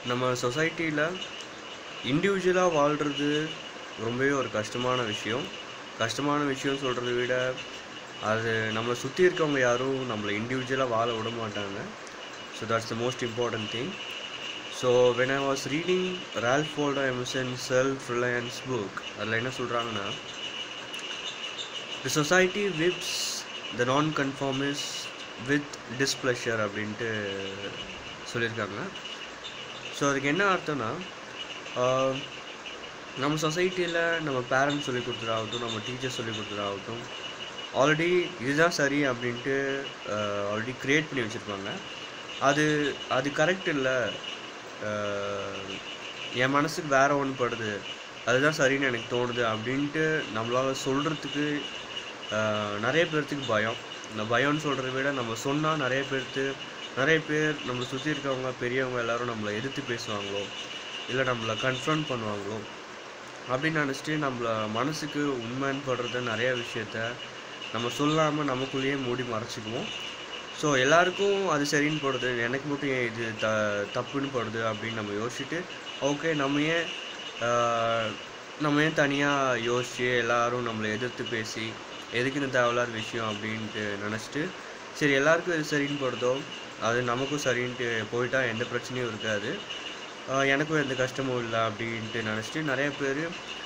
நம்ம சொசைட்டியில் இண்டிவிஜுவலாக வாழ்கிறது ரொம்பவே ஒரு கஷ்டமான விஷயம் கஷ்டமான விஷயம் சொல்கிறத விட அது நம்மளை சுற்றி இருக்கவங்க யாரும் நம்மளை இண்டிவிஜுவலாக வாழ விட மாட்டாங்க so that's the most important thing so when I was reading Ralph Waldo Emerson self reliance book அதில் என்ன சொல்கிறாங்கன்னா தி சொசைட்டி விப்ஸ் த நான் கன்ஃபார்மிஸ் வித் டிஸ்ப்ளஷர் அப்படின்ட்டு சொல்லியிருக்காங்க ஸோ அதுக்கு என்ன அர்த்தம்னா ஆஹ், நம்ம சொசைட்டியில் நம்ம பேரண்ட்ஸ் சொல்லி கொடுத்ததாகட்டும் நம்ம டீச்சர்ஸ் சொல்லி கொடுத்ததாகட்டும் ஆல்ரெடி இதுதான் சரி அப்படின்ட்டு ஆல்ரெடி க்ரியேட் பண்ணி வச்சுருப்பாங்க அது அது கரெக்ட் இல்லை என் மனசுக்கு வேற ஒன்று படுது அதுதான் சரின்னு எனக்கு தோணுது அப்படின்ட்டு நம்மளால் சொல்கிறதுக்கு நிறைய பேர்த்துக்கு பயம் இந்த பயம்னு சொல்கிறத விட நம்ம சொன்னால் நிறைய பேர்த்து நிறைய பேர் நம்மளை சுற்றி இருக்கவங்க பெரியவங்க எல்லாரும் நம்மளை எதிர்த்து பேசுவாங்களோ இல்லை நம்மளை கன்ஃபரண்ட் பண்ணுவாங்களோ அப்படின்னு நினச்சிட்டு நம்மள மனசுக்கு உண்மைன்னு படுறத நிறைய விஷயத்த நம்ம சொல்லாமல் நமக்குள்ளேயே மூடி மறைச்சிக்குவோம் ஸோ எல்லாருக்கும் அது சரின்னு படுது எனக்கு மட்டும் ஏன் இது த தப்புன்னு படுது அப்படின்னு நம்ம யோசிச்சுட்டு ஓகே நம்ம ஏன் ஆஹ், நம்ம ஏன் தனியாக யோசிச்சு எல்லாரும் நம்மளை எதிர்த்து பேசி எதுக்கு இந்த தேவையில்லாத விஷயம் அப்படின்ட்டு நினச்சிட்டு சரி எல்லாருக்கும் இது சரின்னு படுதோ அது நமக்கும் சரின்ட்டு போயிட்டா எந்த பிரச்சனையும் இருக்காது ஆஹ், எனக்கும் எந்த கஷ்டமும் இல்லை அப்படின்ட்டு நினச்சிட்டு நிறைய பேர்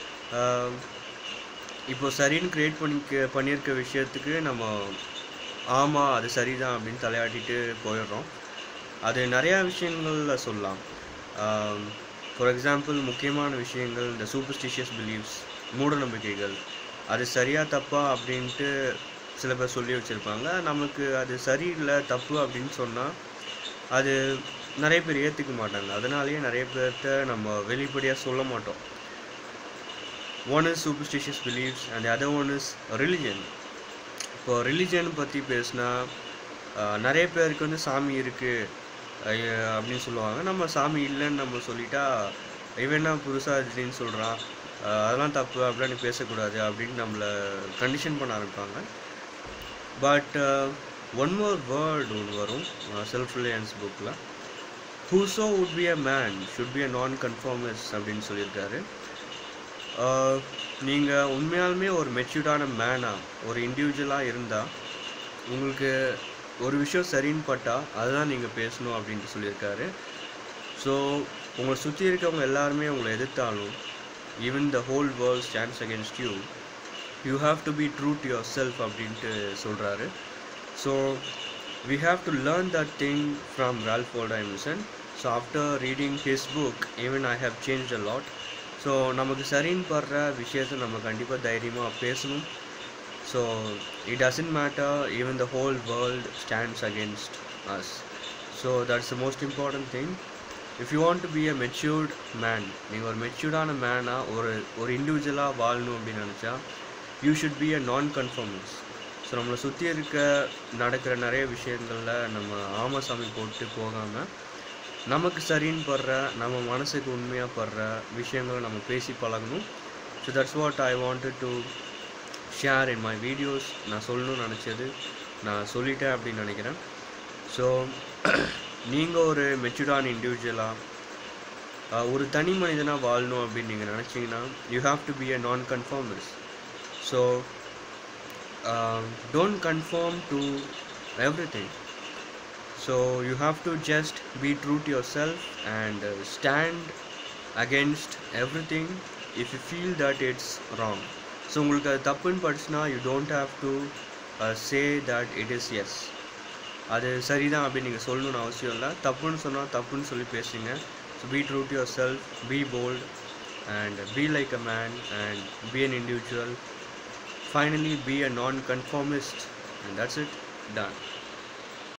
இப்போ சரின்னு க்ரியேட் பண்ணிக்க பண்ணியிருக்க விஷயத்துக்கு நம்ம ஆமாம் அது சரிதான் அப்படின்னு தலையாட்டிட்டு போயிடுறோம் அது நிறையா விஷயங்களில் சொல்லலாம் ஃபார் எக்ஸாம்பிள் முக்கியமான விஷயங்கள் இந்த சூப்பர்ஸ்டிஷியஸ் பிலீவ்ஸ் மூட நம்பிக்கைகள் அது சரியா தப்பா அப்படின்ட்டு சில பேர் சொல்லி வச்சுருப்பாங்க நமக்கு அது சரியில்லை தப்பு அப்படின்னு சொன்னால் அது நிறைய பேர் ஏற்றுக்க மாட்டாங்க அதனாலேயே நிறைய பேர்கிட்ட நம்ம வெளிப்படையாக சொல்ல மாட்டோம் one is superstitious believes and other one is religion இப்போ ரிலிஜன் பற்றி பேசினா நிறைய பேருக்கு வந்து சாமி இருக்குது அப்படின்னு சொல்லுவாங்க நம்ம சாமி இல்லைன்னு நம்ம சொல்லிட்டா இவன் என்ன புதுசாக திடீர்னு சொல்கிறான் அதெல்லாம் தப்பு அப்படிலாம் நீ பேசக்கூடாது அப்படின்னு நம்மளை கண்டிஷன் பண்ண ஆரம்பிப்பாங்க பட் ஒன் மோர் வேர்டு ஒன்று வரும் செல்ஃப் ரிலையன்ஸ் புக்கில் whoso would be a man should be a நான் கன்ஃபார்மஸ் அப்படின்னு சொல்லியிருக்காரு நீங்கள் உண்மையாலுமே ஒரு மெச்சூர்டான மேனாக ஒரு இண்டிவிஜுவலாக இருந்தால் உங்களுக்கு ஒரு விஷயம் சரின்னு பட்டா அதுதான் நீங்கள் பேசணும் அப்படின்ட்டு சொல்லியிருக்காரு ஸோ உங்களை சுற்றி இருக்கவங்க எல்லாருமே உங்களை எதிர்த்தாலும் even the whole world stands against you you have to be true to your self அப்படின்ட்டு சொல்கிறாரு so we have to learn that thing from Ralph Waldo Emerson so after reading his book even I have change a lot so நமக்கு சரின்னு படுற விஷயத்தை நம்ம கண்டிப்பாக தைரியமாக பேசணும் so it doesn't matter even the whole world stands against us so that's the most important thing if you want to be a matured man நீங்கள் ஒரு மெச்சூர்டான மேனாக ஒரு ஒரு இண்டிவிஜுவலாக வாழணும் அப்படின்னு நினச்சா யூ ஷுட் பி அ நான் கன்ஃபார்மன்ஸ் ஸோ நம்மளை சுற்றி இருக்க நடக்கிற நிறைய விஷயங்களில் நம்ம ஆமசாமி போட்டு போகாமல் நமக்கு சரின்னு படுற நம்ம மனசுக்கு உண்மையாக படுற விஷயங்களை நம்ம பேசி பழகணும் so that's what I wanted to share in my videos நான் சொல்லணும்னு நினச்சது நான் சொல்லிட்டேன் அப்படின்னு நினைக்கிறேன் ஸோ நீங்கள் ஒரு மெச்சூர்டான இண்டிவிஜுவலாக ஒரு தனி மனிதனாக வாழணும் அப்படின்னு நீங்கள் நினச்சிங்கன்னா you have to be a non conformers so don't conform to every thing so you have to just be true to your self and stand against every thing if you feel that it's wrong so உங்களுக்கு அது தப்புன்னு படிச்சுன்னா you don't have to say that it is yes அது சரிதான் அப்படின்னு நீங்கள் சொல்லணும்னு அவசியம் இல்லை தப்புன்னு சொன்னால் தப்புன்னு சொல்லி பேசுங்க so be true to your self be bold and be like a man and be an individual finally be a non-conformist and that's it done